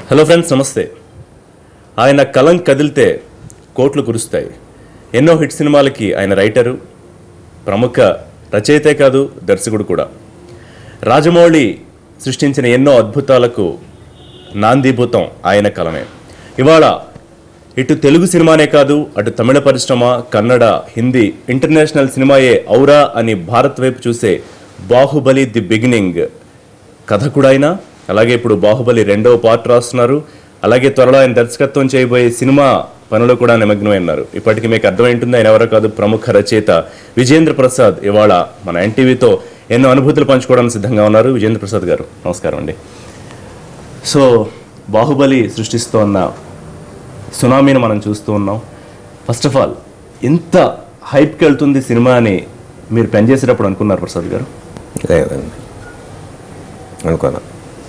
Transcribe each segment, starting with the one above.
Hello friends నమస్తే ఆయన కలం కదిలితే కోట్లు కురుస్తాయి ఎన్నో హిట్ సినిమాలకి ఆయన రైటరు ప్రముఖ రచయితే కాదు దర్శకుడు కూడా రాజమౌళి సృష్టించిన ఎన్నో అద్భుతాలకు నాందీభూతం ఆయన కలమే ఇవాళ ఇటు తెలుగు సినిమానే కాదు అటు తమిళ పరిశ్రమ కన్నడ హిందీ ఇంటర్నేషనల్ సినిమాయే ఔరా అని భారత్ వైపు చూసే బాహుబలి ది బిగినింగ్ కథ కూడా అయినా అలాగే ఇప్పుడు బాహుబలి రెండవ పార్ట్ రాస్తున్నారు అలాగే త్వరలో ఆయన దర్శకత్వం చేయబోయే సినిమా పనులు కూడా నిమగ్నమై ఉన్నారు ఇప్పటికి మీకు అర్థమైంటుంది ఆయన ఎవరో కాదు ప్రముఖ రచయిత విజేంద్ర ప్రసాద్ ఇవాళ మన ఎన్టీవీతో ఎన్నో అనుభూతులు పంచుకోవడానికి సిద్ధంగా ఉన్నారు విజేంద్ర ప్రసాద్ గారు నమస్కారం అండి సో బాహుబలి సృష్టిస్తోన్న సునామీని మనం చూస్తూ ఉన్నాం ఫస్ట్ ఆఫ్ ఆల్ ఎంత హైప్కి వెళ్తుంది సినిమా అని మీరు పనిచేసేటప్పుడు అనుకున్నారు ప్రసాద్ గారు లేదండి అనుకోను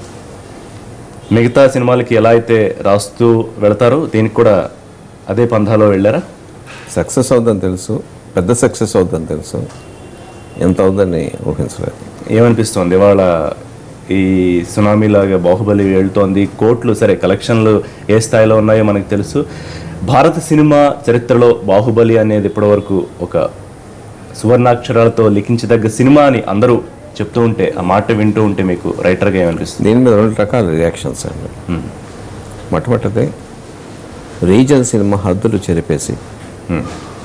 మిగతా సినిమాలకి ఎలా అయితే రాస్తూ వెళతారో దీనికి కూడా అదే పంధాలో వెళ్ళారా సక్సెస్ అవుద్దని తెలుసు పెద్ద సక్సెస్ అవుద్దని తెలుసు ఎంత అవుద్దని ఊహించలేదు ఏమనిపిస్తోంది ఇవాళ ఈ సునామీ లాగా బాహుబలి వెళ్తోంది కోట్లు సరే కలెక్షన్లు ఏ స్థాయిలో ఉన్నాయో మనకు తెలుసు భారత సినిమా చరిత్రలో బాహుబలి అనేది ఇప్పటివరకు ఒక సువర్ణాక్షరాలతో లిఖించదగ్గ సినిమా అని అందరూ చెప్తూ ఉంటే ఆ మాట వింటూ ఉంటే మీకు రైటర్గా ఏమనిపిస్తుంది దీని మీద రెండు రకాల రియాక్షన్స్ అండి మొట్టమొదటిది రీజన్ సినిమా హద్దులు చెరిపేసి Hmm.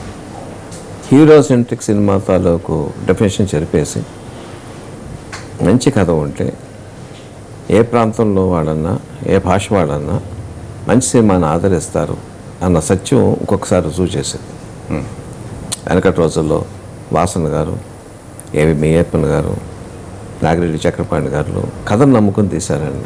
హీరో సెంట్రిక్ సినిమా తాలూకు డెఫినేషన్ చెరిపేసి మంచి కథ ఉంటే ఏ ప్రాంతంలో వాడన్నా ఏ భాష వాడన్నా మంచి సినిమాని ఆదరిస్తారు అన్న సత్యం ఇంకొకసారి రుజువు చేసేది వెనకటి రోజుల్లో వాసన్ గారు ఏవి మేయప్పన్ గారు నాగిరెడ్డి చక్రపాణి గారు కథను నమ్ముకుని తీశారండి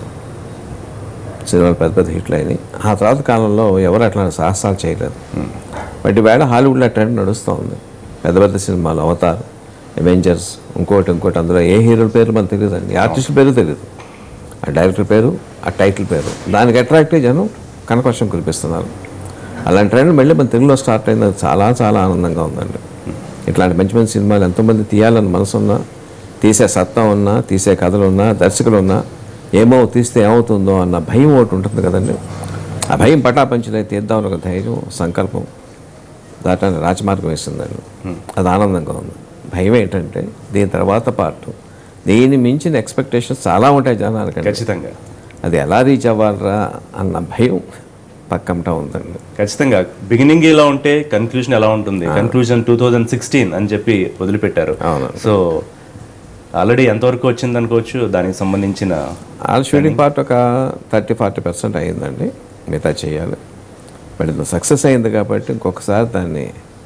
సినిమాలు పెద్ద పెద్ద హిట్లు అయినాయి ఆ తర్వాత కాలంలో ఎవరు అట్లా సాహసాలు చేయలేదు బట్ ఈవేళ హాలీవుడ్లో ట్రెండ్ నడుస్తూ ఉంది పెద్ద పెద్ద సినిమాలు అవతార్ అవెంజర్స్ ఇంకోటి ఇంకోటి అందులో ఏ హీరోల పేరు మనకు తెలియదండి ఏ ఆర్టిస్టుల పేరు తెలియదు ఆ డైరెక్టర్ పేరు ఆ టైటిల్ పేరు దానికి అట్రాక్ట్ అయ్యి జనం కనకవర్షం కురిపిస్తున్నారు అలాంటి ట్రెండ్ మళ్ళీ మన తెలుగులో స్టార్ట్ అయింది అది చాలా చాలా ఆనందంగా ఉందండి ఇట్లాంటి మంచి మంచి సినిమాలు ఎంతోమంది తీయాలని మనసు ఉన్నా తీసే సత్తా ఉన్నా తీసే కథలు ఉన్నా దర్శకులు ఉన్నా ఏమో తీస్తే ఏమవుతుందో అన్న భయం ఒకటి ఉంటుంది కదండి ఆ భయం పటాపంచలే తీద్దామని ఒక ధైర్యం సంకల్పం దాటాన్ని రాజమార్గం వేసిందండి అది ఆనందంగా ఉంది భయం ఏంటంటే దీని తర్వాత పార్ట్ దీన్ని మించిన ఎక్స్పెక్టేషన్స్ చాలా ఉంటాయి జనాలకండి ఖచ్చితంగా అది ఎలా రీచ్ అవ్వాలరా అన్న భయం పక్కంటా ఉందండి ఖచ్చితంగా బిగినింగ్ ఇలా ఉంటే కన్క్లూజన్ ఎలా ఉంటుంది కన్క్లూజన్ టూ థౌజండ్ సిక్స్టీన్ అని చెప్పి వదిలిపెట్టారు అవును. సో ఆల్రెడీ ఎంతవరకు వచ్చింది అనుకోవచ్చు దానికి సంబంధించిన ఆల్ షూటింగ్ పార్ట్ ఒక థర్టీ ఫార్టీ పర్సెంట్ అయ్యిందండి మిగతా చేయాలి బట్ ఇది సక్సెస్ అయింది కాబట్టి ఇంకొకసారి దాన్ని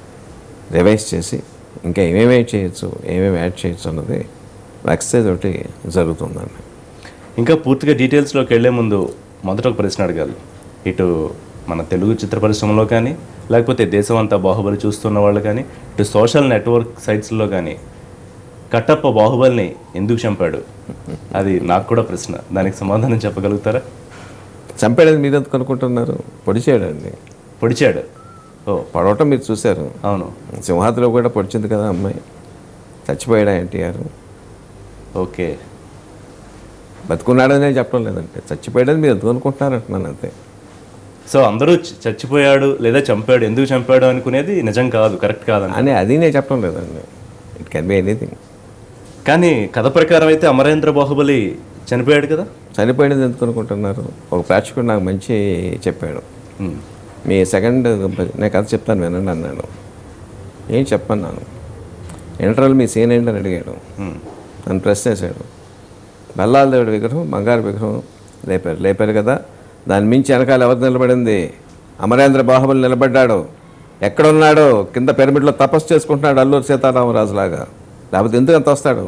రివైజ్ చేసి ఇంకా ఏమేమి చేయొచ్చు ఏమేమి యాడ్ చేయొచ్చు అన్నది ఎక్సర్సైజ్ ఒకటి జరుగుతుందండి ఇంకా పూర్తిగా డీటెయిల్స్లోకి వెళ్లే ముందు మొదట ఒక ప్రశ్న అడగాలి ఇటు మన తెలుగు చిత్ర పరిశ్రమలో కానీ లేకపోతే దేశం అంతా బాహుబలి చూస్తున్న వాళ్ళు కానీ ఇటు సోషల్ నెట్వర్క్ సైట్స్లో కానీ కట్టప్ప బాహుబలిని ఎందుకు చంపాడు అది నాకు కూడా ప్రశ్న దానికి సమాధానం చెప్పగలుగుతారా చంపేయడానికి మీరు ఎందుకు అనుకుంటున్నారు పొడి చేయడండి పొడిచాడు ఓ పడవటం మీరు చూశారు అవును సింహాద్రిలో కూడా పొడిచింది కదా అమ్మాయి చచ్చిపోయాడా ఎన్టీఆర్ ఓకే బతుకున్నాడనే చెప్పడం లేదంటే చచ్చిపోయాడని మీరు ఎందుకు అనుకుంటున్నారు అంటున్నాను అంతే సో అందరూ చ- చచ్చిపోయాడు లేదా చంపాడు ఎందుకు చంపాడు అనుకునేది నిజం కాదు కరెక్ట్ కాదని అని అది నేను చెప్పడం లేదండి ఇట్ కెన్ బి ఎనీథింగ్ కానీ కథ ప్రకారం అయితే అమరేంద్ర బాహుబలి చనిపోయాడు కదా చనిపోయినది ఎందుకు అనుకుంటున్నారు ఒక ప్రేక్షకుడు నాకు మంచి చెప్పాడు ఉమ్. మీ సెకండ్ నేను కథ చెప్తాను వినండి అన్నాడు ఏం చెప్పన్నాను ఇంటర్వల్ మీ సీన్ ఏంటని అడిగాడు ఉమ్. నన్ను ప్రశ్న వేశాడు బల్లాల దేవుడి విగ్రహం బంగారు విగ్రహం లేపారు లేపారు కదా దాని మించి వెనకాల ఎవరు నిలబడింది అమరేంద్ర బాహుబలి నిలబడ్డాడు ఎక్కడున్నాడో కింద పిరమిడ్లో తపస్సు చేసుకుంటున్నాడు అల్లూరు సీతారామరాజులాగా లేకపోతే ఎందుకు అంత వస్తాడు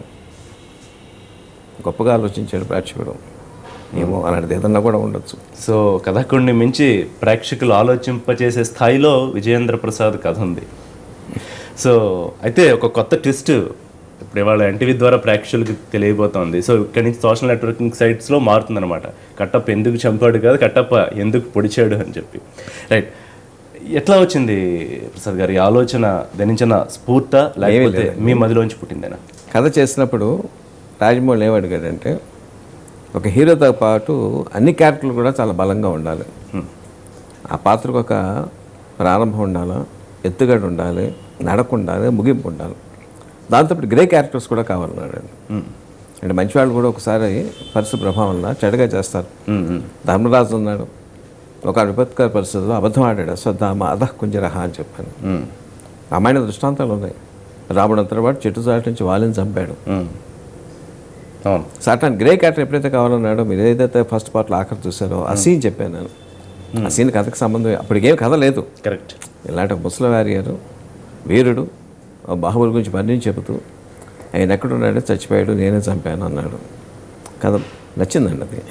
గొప్పగా ఆలోచించాడు ప్రేక్షకుడు ఏమో అలాంటిది ఏదన్నా కూడా ఉండొచ్చు సో కథకుడిని మించి ప్రేక్షకులు ఆలోచింపచేసే స్థాయిలో విజయేంద్ర ప్రసాద్ కథ ఉంది సో అయితే ఒక కొత్త ట్విస్ట్ ఇప్పుడు ఇవాళ ఎన్టీవీ ద్వారా ప్రేక్షకులకి తెలియబోతోంది సో ఇక్కడి నుంచి సోషల్ నెట్వర్కింగ్ సైట్స్లో మారుతుందన్నమాట కట్టప్ప ఎందుకు చంపాడు కాదు కట్టప్ప ఎందుకు పొడిచాడు అని చెప్పి రైట్ ఎట్లా వచ్చింది ప్రసాద్ గారి ఆలోచన ధనించిన స్ఫూర్త లేకపోతే మీ మదిలోంచి పుట్టిందేనా కథ చేసినప్పుడు రాజమౌళి ఏమడిగాడంటే ఒక హీరోతో పాటు అన్ని క్యారెక్టర్లు కూడా చాలా బలంగా ఉండాలి ఆ పాత్రకు ఒక ప్రారంభం ఉండాలి ఎత్తుగడ ఉండాలి నడక ఉండాలి ముగింపు ఉండాలి దాంతో గ్రే క్యారెక్టర్స్ కూడా కావాలన్నాడు ఆయన. అంటే మంచి వాళ్ళు కూడా ఒకసారి పరిస్థితి ప్రభావం వల్ల చెడుగా చేస్తారు ధర్మరాజు ఉన్నాడు ఒక విపత్కర పరిస్థితుల్లో అబద్ధం ఆడాడు అశ్వత్థామ అధ కుంజరహ అని చెప్పాను అమ్మాయిన దృష్టాంతాలు ఉన్నాయి రాముడు అంతటి వాడు చెట్టు చాటు నుంచి వాళ్ళని చంపాడు అవును సాటాన్ గ్రే క్యారెక్టర్ ఎప్పుడైతే కావాలన్నాడో మీరు ఏదైతే ఫస్ట్ పార్ట్లో ఆఖరి చూసారో ఆ సీన్ చెప్పాను నేను ఆ సీన్ కథకు సంబంధం అప్పటికేం కథ లేదు కరెక్ట్ ఇలాంటి ఒక ముసలి వారియరు వీరుడు ఆ బాహుబలి గురించి వర్ణించి చెబుతూ ఆయన ఎక్కడున్నాడో చచ్చిపోయాడు నేనే చంపాను అన్నాడు కథ నచ్చిందండి అది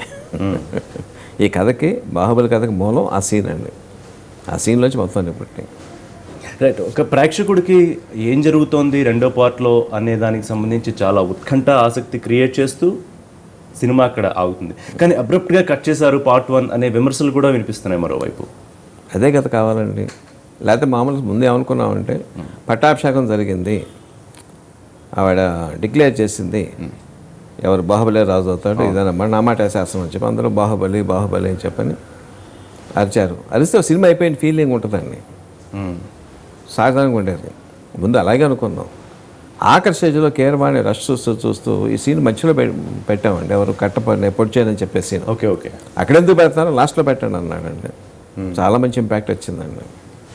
ఈ కథకి బాహుబలి కథకి మూలం ఆ సీన్ అండి ఆ సీన్లోంచి మొత్తం నిపుట్టి రైట్ ఒక ప్రేక్షకుడికి ఏం జరుగుతోంది రెండో పార్ట్లో అనే దానికి సంబంధించి చాలా ఉత్కంఠ ఆసక్తి క్రియేట్ చేస్తూ సినిమా అక్కడ ఆగుతుంది కానీ అబ్రప్ట్గా కట్ చేశారు పార్ట్ వన్ అనే విమర్శలు కూడా వినిపిస్తున్నాయి మరోవైపు అదే కథ కావాలండి లేకపోతే మామూలు ముందే ఏమనుకున్నామంటే పట్టాభిషేకం జరిగింది ఆవిడ డిక్లేర్ చేసింది ఎవరు బాహుబలి రాజు అవుతాడు ఇదన్నమాట నా మాట శాస్త్రం అని చెప్పి అందరూ బాహుబలి బాహుబలి అని చెప్పని అరిచారు అరిస్తే సినిమా అయిపోయిన ఫీలింగ్ ఉంటుందండి మ్మ్. సాధారణంగా ఉండేది ముందు అలాగే అనుకున్నాం ఆఖరి స్టేజ్లో కేరవాణి రష్ చూస్తూ చూస్తూ ఈ సీన్ మధ్యలో పె- పెట్టామండి ఎవరు కట్టపడి పొడిచేయని చెప్పే సీన్ ఓకే ఓకే అక్కడెందుకు పెడతారో లాస్ట్లో పెట్టండి అన్నాడండి చాలా మంచి ఇంపాక్ట్ వచ్చిందండి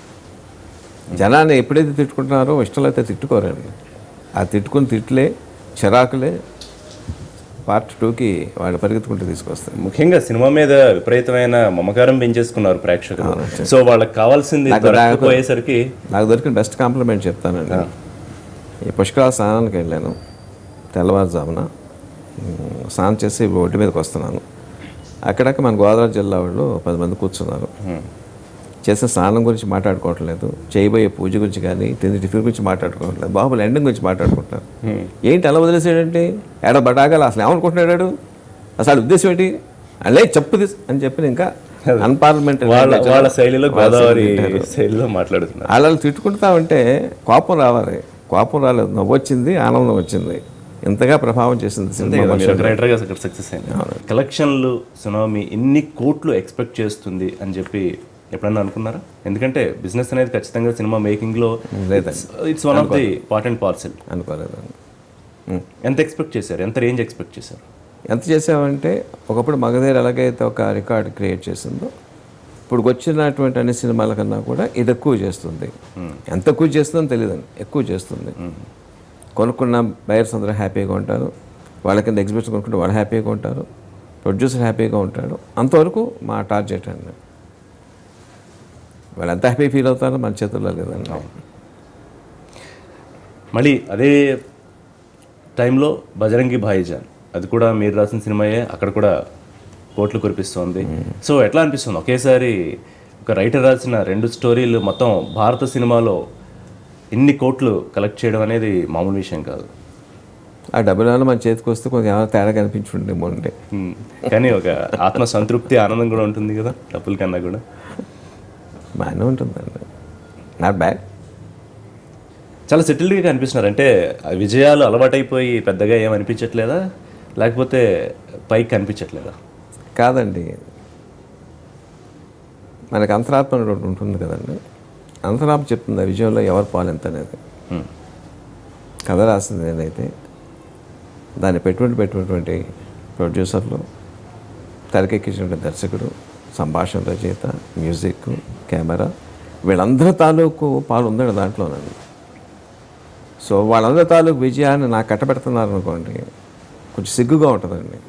జనాన్ని ఎప్పుడైతే తిట్టుకుంటున్నారో ఇష్టంలో అయితే తిట్టుకోరండి ఆ తిట్టుకుని తిట్లే చిరాకులే పార్ట్ టూకి వాళ్ళు పరిగెత్తుకుంటూ తీసుకొస్తారు ముఖ్యంగా సినిమా మీద విపరీతమైన మమకారం పెంచేసుకున్నారు ప్రేక్షకులు సో వాళ్ళకి కావాల్సింది దొరకకపోయేసరికి నాకు దొరికిన బెస్ట్ కాంప్లిమెంట్ చెప్తానండి ఈ పుష్కరాల స్నానానికి వెళ్ళాను తెల్లవారుజామున ఉమ్, స్నానం చేసి ఒడ్డు మీదకి వస్తున్నాను అక్కడక్క మన గోదావరి జిల్లా వాళ్ళు పది మంది కూర్చున్నారు చేసిన స్నానం గురించి మాట్లాడుకోవట్లేదు చేయబోయే పూజ గురించి కానీ తిండి టిఫిన్ గురించి మాట్లాడుకోవట్లేదు బాబులు ఎండింగ్ గురించి మాట్లాడుకుంటున్నారు ఏంటి అలా వదిలేసాడంటే ఏడ బటాగాలి అసలు ఏమనుకుంటున్నాడు అసలు ఉద్దేశం ఏంటి అలే చెప్పు తీస్ అని చెప్పి ఇంకా అన్పార్లమెంట్ వాళ్ళ వాళ్ళ శైలిలో గోదావరి శైలిలో మాట్లాడుతున్నారు అలా తిట్టుకుంటా ఉంటే కోపం రావాలి కోపం రాలేదు నవ్వు వచ్చింది ఆనందం వచ్చింది ఇంతగా ప్రభావం చేసింది సినిమా మీరు ఒక రైటర్గా అక్కడ సక్సెస్ అయింది కలెక్షన్లు సునామీ ఎన్ని కోట్లు ఎక్స్పెక్ట్ చేస్తుంది అని చెప్పి ఎప్పుడన్నా అనుకున్నారా ఎందుకంటే బిజినెస్ అనేది ఖచ్చితంగా సినిమా మేకింగ్ లో it's one of the part and parcel అనుకోలేదండి ఎంత ఎక్స్పెక్ట్ చేశారు ఎంత రేంజ్ ఎక్స్పెక్ట్ చేశారు ఎంత చేసామంటే ఒకప్పుడు మగధీర ఎలాగైతే ఒక రికార్డ్ క్రియేట్ చేసిందో ఇప్పుడు వచ్చినటువంటి అన్ని సినిమాల కన్నా కూడా ఇది ఎక్కువ చేస్తుంది ఎంత ఎక్కువ చేస్తుందో తెలియదండి ఎక్కువ చేస్తుంది కొనుక్కున్న బయర్స్ అందరూ హ్యాపీగా ఉంటారు వాళ్ళ కింద ఎగ్జిబిషన్ కొనుక్కుంటే వాళ్ళు హ్యాపీగా ఉంటారు ప్రొడ్యూసర్ హ్యాపీగా ఉంటాడు అంతవరకు మా టార్గెట్ అండి వాళ్ళు ఎంత హ్యాపీ ఫీల్ అవుతారో మన చేతుల్లో లేదండి మళ్ళీ అదే టైంలో బజరంగి భాయిజాన్ అది కూడా మీరు రాసిన సినిమాయే అక్కడ కూడా కోట్లు కురిపిస్తోంది సో ఎట్లా అనిపిస్తుంది ఒకేసారి ఒక రైటర్ రాసిన రెండు స్టోరీలు మొత్తం భారత సినిమాలో ఇన్ని కోట్లు కలెక్ట్ చేయడం అనేది మామూలు విషయం కాదు ఆ డబ్బులు ఏమైనా మన చేతికి వస్తే కొంచెం ఏమైనా తేడా కనిపించుండేమో అండి ఉమ్, కానీ ఒక ఆత్మ సంతృప్తి ఆనందం కూడా ఉంటుంది కదా డబ్బుల కన్నా కూడా బాగానే ఉంటుందండి నాట్ బ్యాడ్ చాలా సెటిల్డ్గా కనిపిస్తున్నారు అంటే ఆ విజయాలు అలవాటైపోయి పెద్దగా ఏం అనిపించట్లేదా లేకపోతే పైకి కనిపించట్లేదా కాదండి మనకి అంతరాత్మ అని ఒకటి ఉంటుంది కదండి అంతరాత్మ చెప్తుంది ఆ విజయంలో ఎవరు పాలు ఎంత అనేది ఉమ్, కథ రాసింది నేనైతే దాన్ని పెట్టుబడి పెట్టినటువంటి ప్రొడ్యూసర్లు తెరకెక్కించినటువంటి దర్శకుడు సంభాషణ రచయిత మ్యూజిక్ కెమెరా వీళ్ళందరి తాలూకు పాలు ఉందండి దాంట్లోనండి సో వాళ్ళందరి తాలూకు విజయాన్ని నాకు కట్టబెడుతున్నారు అనుకోండి కొంచెం సిగ్గుగా ఉంటుందండి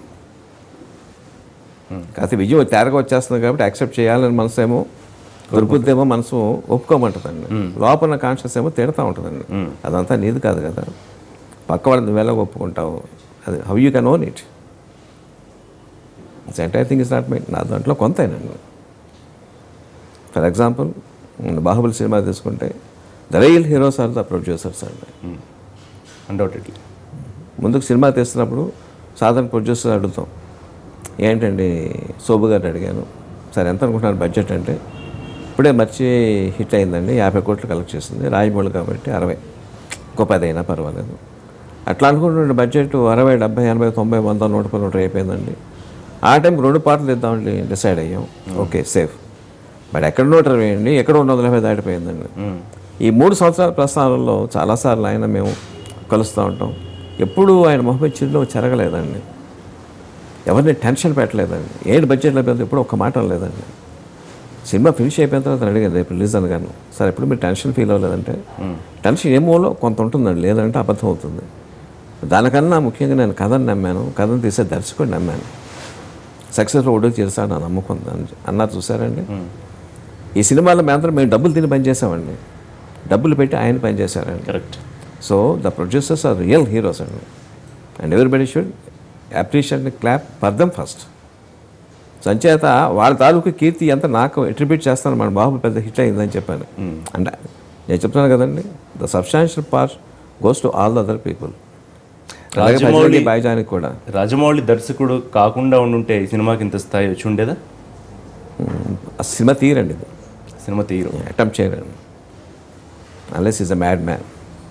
కాకపోతే విజయం తేరగా వచ్చేస్తుంది కాబట్టి యాక్సెప్ట్ చేయాలని మనసు ఏమో దొరుకుతుందేమో మనసు ఒప్పుకోమంటుందండి లోపల కాన్షియస్ ఏమో తిడతా ఉంటుందండి అదంతా నీది కాదు కదా పక్క వాళ్ళు నువ్వు ఎలా ఒప్పుకుంటావు అది how you can own it it's entire thing is not my నా దాంట్లో కొంతేనండి ఫర్ ఎగ్జాంపుల్ బాహుబలి సినిమా తీసుకుంటే the real heroes are the producers అండి అన్డౌటెడ్లీ ముందుకు సినిమా తీస్తున్నప్పుడు సాధారణ ప్రొడ్యూసర్ అడుగుతాం ఏంటండి శోభు గారిని అడిగాను సరే ఎంత అనుకుంటున్నారు బడ్జెట్ అంటే ఇప్పుడే మర్చి హిట్ అయిందండి యాభై కోట్లు కలెక్ట్ చేసింది రాజమౌళి కాబట్టి అరవై ఇంకో పది అయినా పర్వాలేదు అట్లా అనుకుంటుండే బడ్జెట్ అరవై డెబ్బై ఎనభై తొంభై వంద నూట పది నూట అయిపోయిందండి ఆ టైంకి రెండు పాటలు ఇద్దామని డిసైడ్ అయ్యాం ఓకే సేఫ్ బట్ ఎక్కడ నూట ఇరవై అండి ఎక్కడ రెండు వందల యాభై దాటిపోయిందండి మ్మ్. ఈ మూడు సంవత్సరాల ప్రస్థానంలో చాలాసార్లు ఆయన మేము కలుస్తూ ఉంటాం ఎప్పుడూ ఆయన మొహమ్మద్ చిరునవ్వు చెరగలేదండి ఎవరిని టెన్షన్ పెట్టలేదండి ఏంటి బడ్జెట్లో పెద్ద ఎప్పుడు ఒక్క మాట లేదండి సినిమా ఫినిష్ అయిపోయిన తర్వాత అడిగాను రేపు రిలీజ్ అనగాను సార్ ఎప్పుడు మీరు టెన్షన్ ఫీల్ అవ్వలేదంటే టెన్షన్ ఏమోలో కొంత ఉంటుందండి లేదంటే అబద్ధం అవుతుంది దానికన్నా ముఖ్యంగా నేను కథను నమ్మాను కథను తీసే దర్శకుడు నమ్మాను సక్సెస్లో ఒడుగు చేస్తాను నా నమ్మకం ఉంది అని అన్నారు చూసారండి ఈ సినిమాలో మాత్రం మేము డబ్బులు తిని పనిచేసామండి డబ్బులు పెట్టి ఆయన పనిచేశారండి correct so the producers are real heroes అండి and everybody should appreciate clap for them first సంచేత వాళ్ళ తాలూకు కీర్తి ఎంత నాకు అట్రిబ్యూట్ చేస్తాను మన బాబు పెద్ద హిట్ అయిందని చెప్పాను అంటే నేను చెప్తున్నాను కదండి the substantial part goes to all the other people Rajamouli- బాయిజానికి కూడా రాజమౌళి దర్శకుడు కాకుండా ఉండుంటే ఈ సినిమాకి ఇంత స్థాయి వచ్చి ఉండేదా ఆ సినిమా తీరండి ఇది సినిమా తీరు అటెంప్ట్ చేయరండి else is a mad man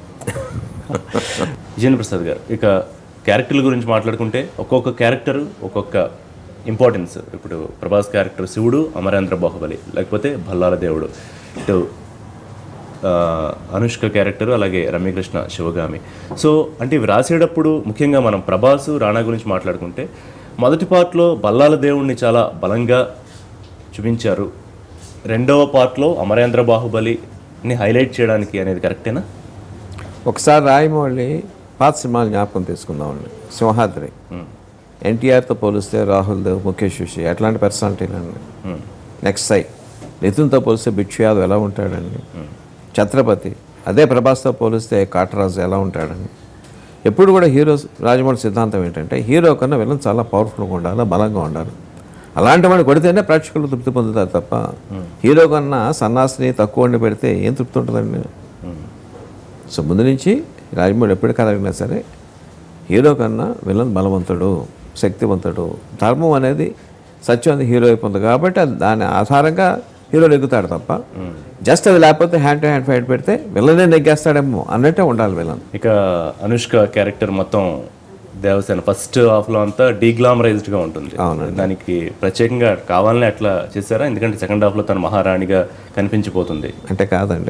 Vijayendra Prasad garu ఇక క్యారెక్టర్ల గురించి మాట్లాడుకుంటే ఒక్కొక్క క్యారెక్టర్ ఒక్కొక్క ఇంపార్టెన్స్ ఇప్పుడు ప్రభాస్ క్యారెక్టర్ శివుడు అమరేంద్ర బాహుబలి లేకపోతే భల్లాల దేవుడు ఇటు ఆ, అనుష్క క్యారెక్టర్ అలాగే రమ్యకృష్ణ శివగామి సో అంటే ఇవి రాసేటప్పుడు ముఖ్యంగా మనం ప్రభాస్ రాణా గురించి మాట్లాడుకుంటే మొదటి పార్ట్లో బల్లాల దేవుడిని చాలా బలంగా చూపించారు రెండవ పార్ట్లో అమరేంద్ర బాహుబలిని హైలైట్ చేయడానికి అనేది కరెక్టేనా ఒకసారి రాయమౌళి పాత సినిమాలు జ్ఞాపకం తీసుకుందామండి సింహాద్రి ఎన్టీఆర్తో పోలిస్తే రాహుల్ దేవ్ ముఖేష్ ఋషి అట్లాంటి పర్సనాలిటీలు అండి మ్మ్. నెక్స్ట్ సై నితిన్తో పోలిస్తే బిక్షు యాదవ్ ఎలా ఉంటాడండి ఛత్రపతి అదే ప్రభాస్తో పోలిస్తే కాటరాజు ఎలా ఉంటాడండి ఎప్పుడు కూడా హీరో రాజమౌళి సిద్ధాంతం ఏంటంటే హీరో కన్నా విలన్ చాలా పవర్ఫుల్గా ఉండాలి బలంగా ఉండాలి అలాంటి వాడిని కొడితేనే ప్రేక్షకులు తృప్తి పొందుతారు తప్ప హీరో కన్నా సన్నాసిని తక్కువ వండి పెడితే ఏం తృప్తి ఉంటుందండి సో ముందు నుంచి రాజమౌళి ఎప్పుడు కదగినా సరే హీరో కన్నా విలన్ బలవంతుడు శక్తివంతుడు ధర్మం అనేది సత్యం అనేది హీరో అయిపోతుంది కాబట్టి అది దాని ఆధారంగా హీరో నెగ్గుతాడు తప్ప జస్ట్ అది లేకపోతే హ్యాండ్ టు హ్యాండ్ ఫైట్ పెడితే విలనే నెగ్గేస్తాడేమో అన్నట్టే ఉండాలి విలన్ ఇక అనుష్క క్యారెక్టర్ మొత్తం దేవసేన ఫస్ట్ హాఫ్లో అంతా డీగ్లామరైజ్డ్గా ఉంటుంది దానికి ప్రత్యేకంగా కావాలని అట్లా చేశారా ఎందుకంటే సెకండ్ హాఫ్లో తన మహారాణిగా కనిపించిపోతుంది అంటే కాదండి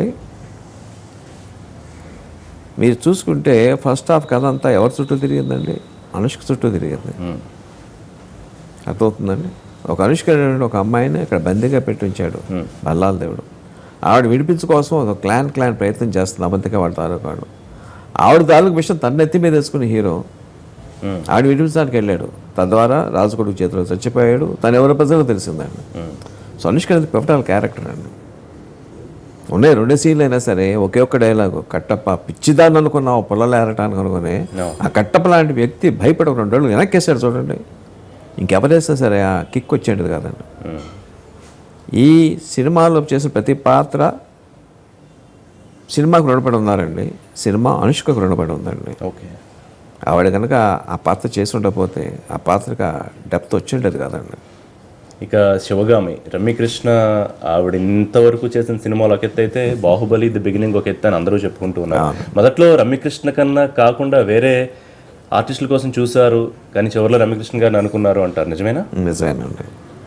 మీరు చూసుకుంటే ఫస్ట్ హాఫ్ కథ అంతా ఎవరి చుట్టూ తిరిగిందండి అనుష్క చుట్టూ తిరిగింది మ్మ్. అర్థమవుతుందండి ఒక అనుష్క అనేటువంటి ఒక అమ్మాయిని ఇక్కడ బందీగా పెట్టి ఉంచాడు బల్లాల దేవుడు ఆవిడ విడిపించు కోసం ఒక క్లాన్ క్లాన్ ప్రయత్నం చేస్తుంది అబద్ధిగా వాడు తాలూకాడు ఆవిడ తాలూకు విషయం తన నెత్తి మీద వేసుకుని హీరో మ్మ్. ఆవిడ విడిపించడానికి వెళ్ళాడు తద్వారా రాజుకొడుకు చేతిలో చచ్చిపోయాడు తను ఎవరి ప్రజలకు తెలిసిందండి సో అనుష్క అనేది పివటాల్ క్యారెక్టర్ అండి ఉన్నాయి రెండే సీన్లు అయినా సరే ఒకే ఒక్క డైలాగు కట్టప్ప పిచ్చిదాన్ని అనుకున్నావు పొలాలు ఏరటానికి అనుకుని No. ఆ కట్టప్ప లాంటి వ్యక్తి భయపడి ఒక రెండు రోజులు వెనక్కేసాడు చూడండి ఇంకెవరేసినా సరే ఆ కిక్ వచ్చేది కాదండి మ్మ్. ఈ సినిమాలో చేసిన ప్రతి పాత్ర సినిమాకు రుణపడి ఉన్నారండి సినిమా అనుష్కకు రుణపడి ఉందండి ఓకే ఆవిడ కనుక ఆ పాత్ర చేసి ఉండకపోతే ఆ పాత్రకు ఆ డెప్త్ వచ్చి ఉండేది కాదండి ఇక శివగామి రమ్యకృష్ణ ఆవిడ ఇంతవరకు చేసిన సినిమాలు ఒక ఎత్తు అయితే బాహుబలి ది బిగినింగ్ ఒక ఎత్తు అని అందరూ చెప్పుకుంటూ ఉన్నారు మొదట్లో రమ్యకృష్ణ కన్నా కాకుండా వేరే ఆర్టిస్టుల కోసం చూశారు కానీ చివరిలో రమ్యకృష్ణ గారిని అనుకున్నారు అంటారు నిజమేనా నిజమేనండి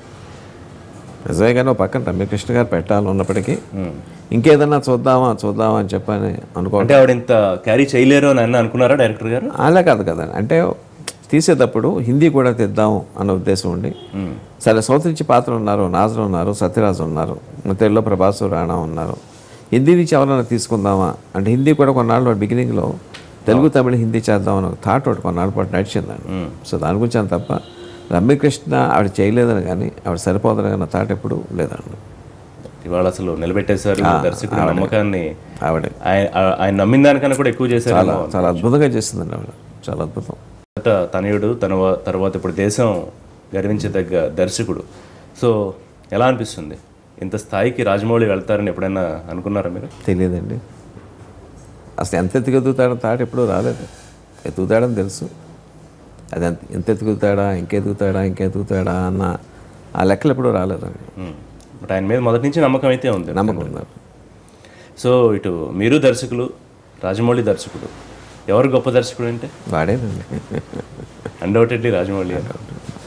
నిజమే కానీ ఒక పక్కన రమ్యకృష్ణ గారు పెట్టాలి ఉన్నప్పటికీ ఇంకేదన్నా చూద్దామా చూద్దామా అని చెప్పని అనుకో అంటే ఆవిడ ఇంత క్యారీ చేయలేరు అని అన్న అనుకున్నారా డైరెక్టర్ గారు అలా కాదు కదా అంటే తీసేటప్పుడు హిందీ కూడా తెద్దాం అన్న ఉద్దేశం ఉండి సరే సౌత్ నుంచి పాత్ర ఉన్నారు నాజర్ ఉన్నారు సత్యరాజు ఉన్నారు తెలుగులో ప్రభాసు రాణా ఉన్నారు హిందీ నుంచి ఎవరైనా తీసుకుందామా అంటే హిందీ కూడా కొన్నాళ్ళు బిగినింగ్లో తెలుగు తమిళ హిందీ చేద్దామని ఒక థాట్ ఒకటి కొన్నాళ్ళ పాటు నడిచిందండి సో దాని గురించి అని తప్ప రమ్యకృష్ణ ఆవిడ చేయలేదని కానీ ఆవిడ సరిపోదని కానీ థాట్ ఎప్పుడు లేదండి ఇవాళ అసలు నిలబెట్టేశారు దర్శకుడు నమ్మకాన్ని ఆవిడ ఆయన ఆ- ఆయన నమ్మిన దానికన్నా కూడా ఎక్కువ చేశారు చాలా చాలా అద్భుతంగా చేసిందండి ఆవిడ చాలా అద్భుతం మొదట తనయుడు తన తర్వాత ఇప్పుడు దేశం గర్వించదగ్గ దర్శకుడు సో ఎలా అనిపిస్తుంది ఇంత స్థాయికి రాజమౌళి వెళ్తారని ఎప్పుడైనా అనుకున్నారా మీరు తెలియదండి అసలు ఎంత ఎత్తుకు ఎదుగుతాడో తాట ఎప్పుడూ రాలేదు ఎదుగుతాడని తెలుసు అది ఎంత ఎంత ఎత్తుకుతాడా ఇంకెదుగుతాడా ఇంకెదుగుతాడా అన్న ఆ లెక్కలు ఎప్పుడూ రాలేదండి ఉమ్. బట్ ఆయన మీద మొదటి నుంచి నమ్మకం అయితే ఉంది నమ్మకం ఉన్నారు సో ఇటు మీరు దర్శకులు రాజమౌళి దర్శకుడు ఎవరు గొప్ప దర్శకుడు అంటే వాడేనండి అన్డౌటెడ్లీ రాజమౌళి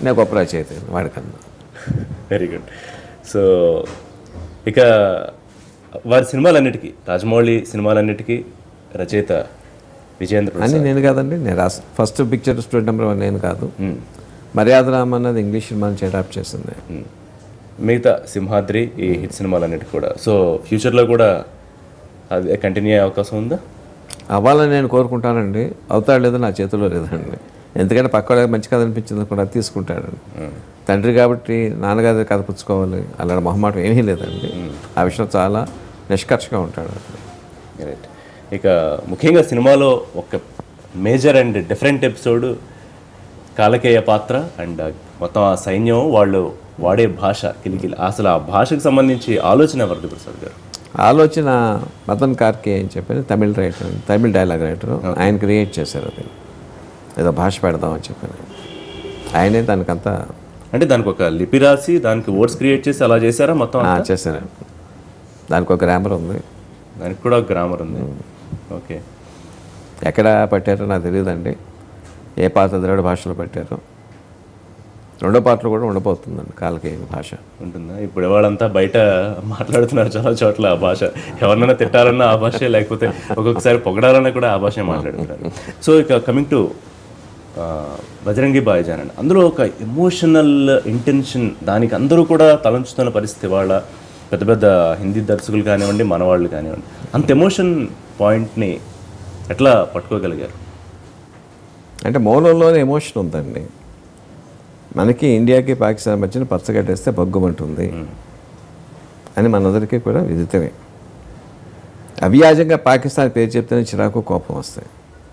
నేను గొప్ప రచయిత వాడికన్నా వెరీ గుడ్ సో ఇక వారి సినిమాలన్నిటికీ రాజమౌళి సినిమాలన్నిటికీ రచయిత విజయేంద్ర అని ప్రసాద్ నేను కాదండి నేను రాస్ first picture student number one నేను కాదు మ్మ్. మర్యాద రామ్ అన్నది ఇంగ్లీష్ సినిమా నుంచి అడాప్ట్ చేస్తుంది మ్మ్. మిగతా సింహాద్రి ఈ హిట్ సినిమాలన్నిటి కూడా సో ఫ్యూచర్లో కూడా అది కంటిన్యూ అయ్యే అవకాశం ఉందా అవ్వాలని నేను కోరుకుంటానండి అవుతాడు లేదో నా చేతిలో లేదండి ఎందుకంటే పక్క వాళ్ళకి మంచి కథ అనిపించింది కూడా తీసుకుంటాడు తండ్రి కాబట్టి నాన్నగారి దగ్గర కథ పుచ్చుకోవాలి అలాంటి మొహమాటం ఏమీ లేదండి ఆ విషయం చాలా నిష్కర్షగా ఉంటాడు రైట్ ఇక ముఖ్యంగా సినిమాలో ఒక major and different episode Kalakeya పాత్ర అండ్ మొత్తం ఆ సైన్యం వాళ్ళు వాడే భాష కిలికిలి అసలు ఆ భాషకు సంబంధించి ఆలోచన ఎవరిది ప్రసాద్ గారు ఆలోచన మదన్ కార్కే అని చెప్పి Tamil writer Tamil dialogue writer ఆయన క్రియేట్ చేశారు అది ఏదో భాష పెడదామని చెప్పాను ఆయనే దానికంతా అంటే దానికి ఒక లిపి రాసి దానికి వర్డ్స్ క్రియేట్ చేసి అలా చేశారా మొత్తం ఆ, అంతా? చేశారు దానికి ఒక గ్రామర్ ఉంది దానికి కూడా గ్రామర్ ఉంది ఓకే ఎక్కడ పట్టారో నాకు తెలియదండి ఏ పాత్ర ద్రవిడ భాషలో పెట్టారో రెండో పాటలు కూడా ఉండబోతుందండి కాలకి భాష ఉంటుందా ఇప్పుడు వాళ్ళంతా బయట మాట్లాడుతున్నారు చాలా చోట్ల ఆ భాష ఎవరినైనా తిట్టాలన్నా ఆ భాషే లేకపోతే ఒక్కొక్కసారి పొగడాలన్నా కూడా ఆ భాషే మాట్లాడుతున్నారు సో ఇక కమింగ్ టు బజరంగి బాయ్జాన్ అండి అందులో ఒక ఎమోషనల్ ఇంటెన్షన్ దానికి అందరూ కూడా తలంచుతున్న పరిస్థితి వాళ్ళ పెద్ద పెద్ద హిందీ దర్శకులు కానివ్వండి మనవాళ్ళు కానివ్వండి అంత ఎమోషన్ పాయింట్ని ఎట్లా పట్టుకోగలిగారు అంటే మౌనంలోనే ఎమోషన్ ఉందండి మనకి ఇండియాకి పాకిస్తాన్ మధ్యన పచ్చగడ్డేస్తే బగ్గుమంటుంది అని మనందరికీ కూడా విదితమే అవ్యాజంగా పాకిస్తాన్ పేరు చెప్తేనే చిరాకు కోపం వస్తాయి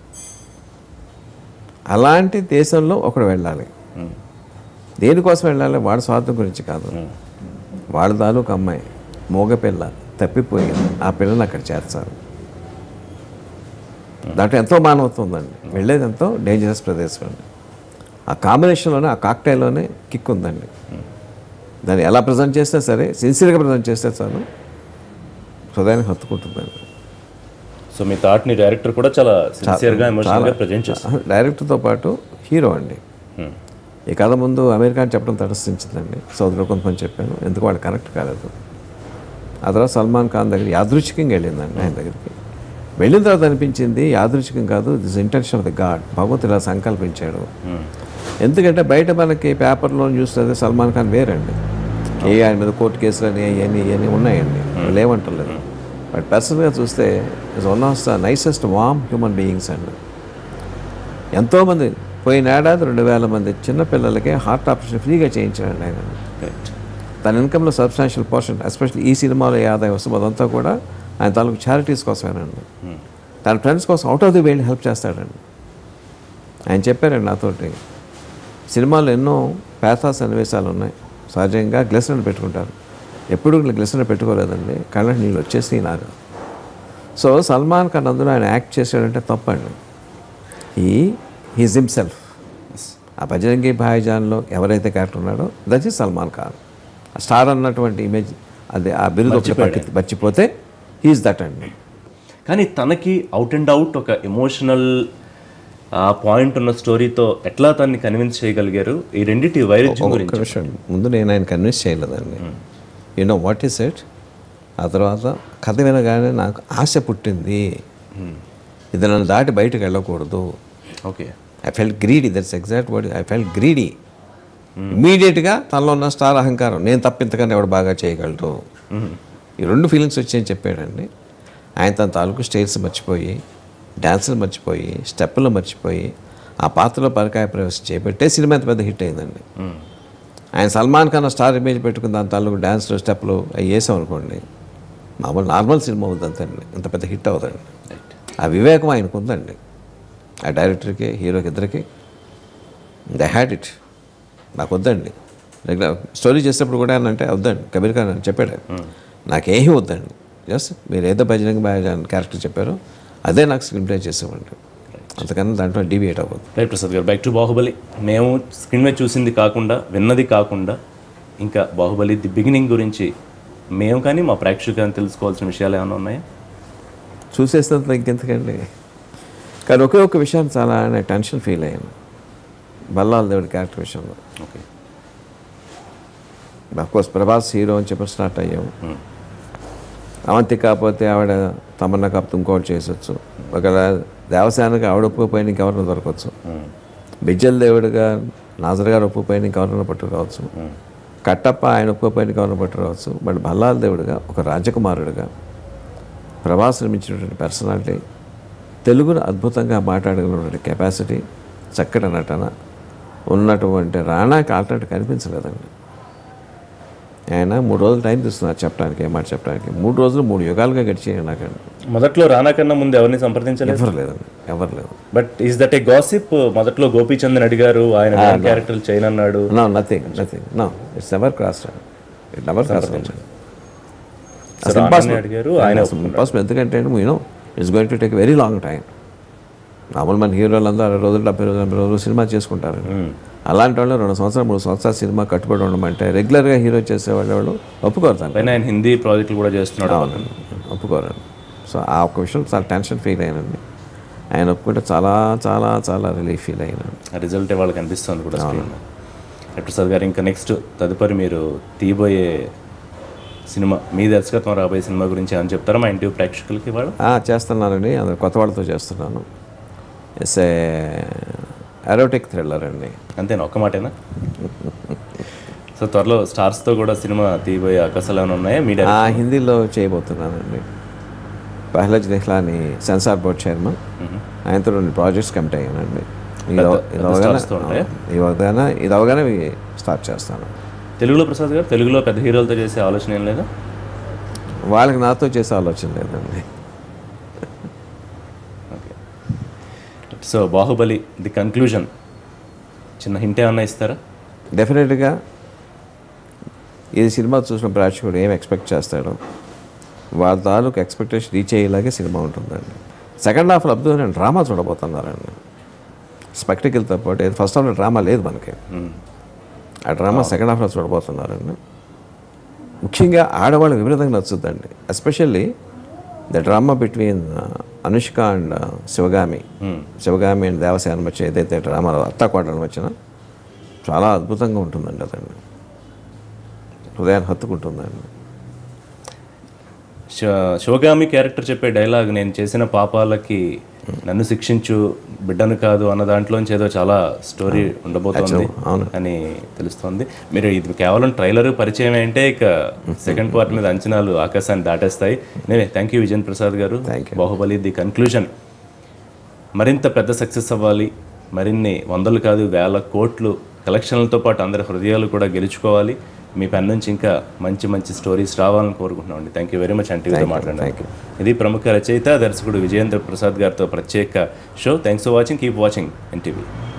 అలాంటి దేశంలో ఒకడు వెళ్ళాలి దేనికోసం వెళ్ళాలి వాడి స్వార్థం గురించి కాదు వాడి తాలూకు అమ్మాయి మోగ పిల్ల తప్పిపోయింది ఆ పిల్లని అక్కడ చేర్చాలి దాంట్లో ఎంతో మానవత్వం ఉందండి వెళ్ళేది ఎంతో డేంజరస్ ప్రదేశం అండి ఆ కాంబినేషన్లోనే ఆ కాక్టైల్లోనే కిక్ ఉందండి దాన్ని ఎలా ప్రజెంట్ చేస్తే సరే సిన్సియర్గా ప్రజెంట్ చేస్తే చాలు హృదయాన్ని హత్తుకుంటుందండి సో మీ థాట్ని డైరెక్టర్ కూడా చాలా సిన్సియర్గా ఎమోషనల్గా ప్రజెంట్ చేస్తారు డైరెక్టర్తో పాటు హీరో అండి ఈ కథ ముందు అమెరికా అని చెప్పడం తటస్థించిందండి సౌదీలో కొంతమంది చెప్పాను ఎందుకు వాడు కనెక్ట్ కాలేదు ఆ తర్వాత సల్మాన్ ఖాన్ దగ్గర యాదృచ్ఛికంగా వెళ్ళిందండి ఆయన దగ్గరికి వెళ్ళిన తర్వాత అనిపించింది యాదృచ్ఛికం కాదు this intention of the god భగవంతుడు ఇలా సంకల్పించాడు ఎందుకంటే బయట మనకి పేపర్లో చూస్తే సల్మాన్ ఖాన్ వేరండి ఏ ఆయన మీద కోర్టు కేసులు అని ఇవన్నీ ఇవన్నీ ఉన్నాయండి వాళ్ళు ఏమంటలేదు బట్ పర్సనల్గా చూస్తే is one of the nicest warm human beings అండి ఎంతోమంది పోయిన ఏడాది రెండు వేల మంది చిన్నపిల్లలకి హార్ట్ ఆపరేషన్ ఫ్రీగా చేయించాడండి ఆయన తన ఇన్కంలో సబ్స్టాన్షియల్ పోర్షన్ ఎస్పెషల్లీ ఈ సినిమాలో ఏ ఆదాయం వస్తుంది అదంతా కూడా ఆయన తాలూకు చారిటీస్ కోసమేనండి తన ఫ్రెండ్స్ కోసం out of the world help చేస్తాడండి ఆయన చెప్పారండి నాతోటి సినిమాలో ఎన్నో పేతా సన్నివేశాలు ఉన్నాయి సహజంగా గ్లిసరిన్ పెట్టుకుంటారు ఎప్పుడు గ్లిసరిన్ పెట్టుకోలేదండి కళ్ళ నీళ్ళు వచ్చేసి నాకు సో సల్మాన్ ఖాన్ అందులో ఆయన యాక్ట్ చేశాడంటే తప్పండి ఈ హీజ్ హిమ్సెల్ఫ్ ఆ బజరంగి భాయిజాన్లో ఎవరైతే క్యారెక్టర్ ఉన్నాడో దట్ ఈస్ సల్మాన్ ఖాన్ ఆ స్టార్ అన్నటువంటి ఇమేజ్ అది ఆ బిరుదు ఒకటి పట్టి మర్చిపోతే హీఈస్ దట్ అండి కానీ తనకి అవుట్ అండ్ అవుట్ ఒక ఎమోషనల్ పాయింట్ ఉన్న స్టోరీతో ఎట్లా తనని కన్విన్స్ చేయగలిగారు ఈ రెండింటి వైరుధ్యం ఒక్క గురించి విషయం ముందు నేను ఆయన కన్విన్స్ చేయలేదండి you know what is it ఆ తర్వాత కథ వినగానే నాకు ఆశ పుట్టింది ఇది నన్ను దాటి బయటకు వెళ్ళకూడదు okay I felt greedy that's exact word I felt greedy ఇమీడియట్గా తనలో ఉన్న స్టార్ అహంకారం నేను తప్ప ఇంతకన్నా ఎవడు బాగా చేయగలరు ఈ రెండు ఫీలింగ్స్ వచ్చాయని చెప్పాడండి ఆయన తన తాలూకు స్టైల్స్ మర్చిపోయి డ్యాన్సులు మర్చిపోయి స్టెప్పులు మర్చిపోయి ఆ పాత్రలో పరకాయ ప్రవేశం చేపట్టే సినిమా ఎంత పెద్ద హిట్ అయిందండి ఆయన సల్మాన్ ఖాన్ స్టార్ ఇమేజ్ పెట్టుకుని దాని తాలూకు డ్యాన్స్లు స్టెప్లు అవి వేసాం అనుకోండి మామూలు నార్మల్ సినిమా అవుతుంది అంతండి ఇంత పెద్ద హిట్ అవుతుంది ఆ వివేకం ఆయనకు ఉందండి ఆ డైరెక్టర్కి హీరోకి ఇద్దరికి ద హ్యాడ్ ఇట్ నాకు వద్దండి రెగ్యులర్ స్టోరీ చేసేటప్పుడు కూడా అంటే వద్దండి కబీర్ ఖాన్ అని చెప్పాడు నాకేమీ వద్దండి జస్ట్ మీరు ఏదో బజరంగ బాయ్ క్యారెక్టర్ చెప్పారో అదే నాకు స్క్రీన్ ప్లే చేసేవాడి అంతకన్నా దాంట్లో డీవియేట్ అవ్వదు రైట్ ప్రసాద్ గారు బ్యాక్ టు బాహుబలి మేము స్క్రీన్ మీద చూసింది కాకుండా విన్నది కాకుండా ఇంకా బాహుబలి ది బిగినింగ్ గురించి మేము కానీ మా ప్రేక్షకులను తెలుసుకోవాల్సిన విషయాలు ఏమైనా ఉన్నాయా చూసేసినంత ఇంకెంతకండి కానీ ఒకే ఒక్క విషయాన్ని చాలా నేను టెన్షన్ ఫీల్ అయ్యాను బల్లాల దేవుడి క్యారెక్టర్ విషయంలో ఓకే కోర్స్ ప్రభాస్ హీరో అని చెప్పి స్టార్ట్ అయ్యాము అవంతి కాకపోతే ఆవిడ తమన్నా కాకపోతే ఇంకోటి చేసొచ్చు ఒకవేళ దేవసేనకి ఆవిడ ఒప్పుకోపోయిన ఇంకెవరైనా దొరకవచ్చు బిజ్జల దేవుడిగా నాజర్ గారు ఒప్పుకోపోయిన ఇంకెవరైనా పట్టుకురావచ్చు కట్టప్ప ఆయన ఒప్పుకోపోయిన ఇంకెవరైనా పట్టుకురావచ్చు బట్ బల్లాల దేవుడిగా ఒక రాజకుమారుడిగా ప్రభాస్ నిర్మించినటువంటి పర్సనాలిటీ తెలుగును అద్భుతంగా మాట్లాడగలిగినటువంటి కెపాసిటీ చక్కటి నటన ఉన్నటువంటి రాణాకి ఆల్టర్నేట్ కనిపించలేదండి ఆయన మూడు రోజులు టైం తీసుకున్నారు చెప్పడానికి ఏ మాట చెప్పడానికి మూడు రోజులు మూడు యుగాలుగా గడిచాయి నాకండి మొదట్లో రానా కన్నా ముందు ఎవరిని సంప్రదించలేదు ఎవరు లేదండి ఎవరు లేదు but is that a gossip మొదట్లో గోపీచందన్ అడిగారు ఆయన క్యారెక్టర్ చైన్ అన్నాడు no nothing nothing no it's ever cross it never cross so రానాని అడిగారు ఆయన ఇంపాసిబుల్ ఎందుకంటే you know it's going to take very long time మామూలు మన హీరోలు అందరూ అరవై రోజులు డెబ్బై రోజులు ఎనభై రోజులు సినిమా చేసుకుంటారు అలాంటి వాళ్ళు రెండు సంవత్సరాలు మూడు సంవత్సరాలు సినిమా కట్టుబడి ఉండమంటే రెగ్యులర్గా హీరో చేసేవాళ్ళు వాళ్ళు ఒప్పుకోరు దాన్ని పైన ఆయన హిందీ ప్రాజెక్టులు కూడా చేస్తున్నాడు అవునండి ఒప్పుకోరండి సో ఆ ఒక్క విషయం చాలా టెన్షన్ ఫీల్ అయినండి ఆయన ఒప్పుకుంటే చాలా చాలా చాలా రిలీఫ్ ఫీల్ అయినాను ఆ రిజల్ట్ వాళ్ళకి అనిపిస్తుంది కూడా స్క్రీన్ ప్రసాద్ గారు ఇంకా నెక్స్ట్ తదుపరి మీరు తీయబోయే సినిమా మీ దర్శకత్వం రాబోయే సినిమా గురించి ఏమైనా చెప్తారా మా ఇంటి ప్రేక్షకులకి ఇవాళ ఆ, చేస్తున్నానండి అందరు కొత్త వాళ్ళతో చేస్తున్నాను ఎస్ ఏ ఎరోటిక్ థ్రిల్లర్ అండి అంతేనా ఒక్క మాటేనా సో త్వరలో స్టార్స్తో కూడా సినిమా తీయబోయే అవకాశాలు ఏమైనా ఉన్నాయా మీ ఆ హిందీలో చేయబోతున్నానండి Pahlaj Nihalani censor board chairman ఆయనతో రెండు ప్రాజెక్ట్స్ కమిట్ అయ్యానండి ఇది అవ- ఇది అవగానే stars తో ఉంటాయా? ఇది అవగానే ఇది అవగానే ఇవి స్టార్ట్ చేస్తాను తెలుగులో ప్రసాద్ గారు తెలుగులో పెద్ద హీరోలతో చేసే ఆలోచన ఏం లేదా వాళ్ళకి నాతో చేసే ఆలోచన లేదండి okay so Baahubali the conclusion చిన్న హింట్ ఏమన్నా ఇస్తారా డెఫినెట్గా ఇది సినిమా చూసిన ప్రేక్షకుడు ఏం ఎక్స్పెక్ట్ చేస్తాడో వాళ్ళ తాలూకు ఎక్స్పెక్టేషన్ రీచ్ అయ్యేలాగే సినిమా ఉంటుందండి సెకండ్ హాఫ్లో అద్భుతమైన డ్రామా చూడబోతున్నారండి స్పెక్టికల్తో పాటు ఇది ఫస్ట్ హాఫ్లో డ్రామా లేదు మనకి ఆ డ్రామా సెకండ్ హాఫ్లో చూడబోతున్నారండి ముఖ్యంగా ఆడవాళ్ళకి విపరీతంగా నచ్చుద్దండి especially the drama between Anushka and Sivagami Sivagami and Devasena మధ్య ఏదైతే డ్రామా అత్తాకోటల వచ్చిన చాలా అద్భుతంగా ఉంటుందండి అదండి హృదయాన్ని హత్తుకుంటుందండి శ- శివగామి క్యారెక్టర్ చెప్పే డైలాగ్ నేను చేసిన పాపాలకి నన్ను శిక్షించు బిడ్డను కాదు అన్న దాంట్లోంచి ఏదో చాలా స్టోరీ ఉండబోతోంది అవును. అని తెలుస్తోంది మీరు ఇది కేవలం ట్రైలర్ పరిచయం అంటే ఇక సెకండ్ పార్ట్ మీద అంచనాలు ఆకాశాన్ని దాటేస్తాయి నేనే thank you Vijayan Prasad garu Thank you. Baahubali the conclusion మరింత పెద్ద సక్సెస్ అవ్వాలి మరిన్ని వందలు కాదు వేల కోట్లు కలెక్షన్లతో పాటు అందరి హృదయాలు కూడా గెలుచుకోవాలి మీ పెన్ నుంచి ఇంకా మంచి మంచి స్టోరీస్ రావాలని కోరుకుంటున్నామండి థ్యాంక్ యూ వెరీ మచ్ అంటే మాట్లాడారు ఇది ప్రముఖ రచయిత దర్శకుడు విజయేంద్ర ప్రసాద్ గారితో ప్రత్యేక show thanks for watching keep watching NTV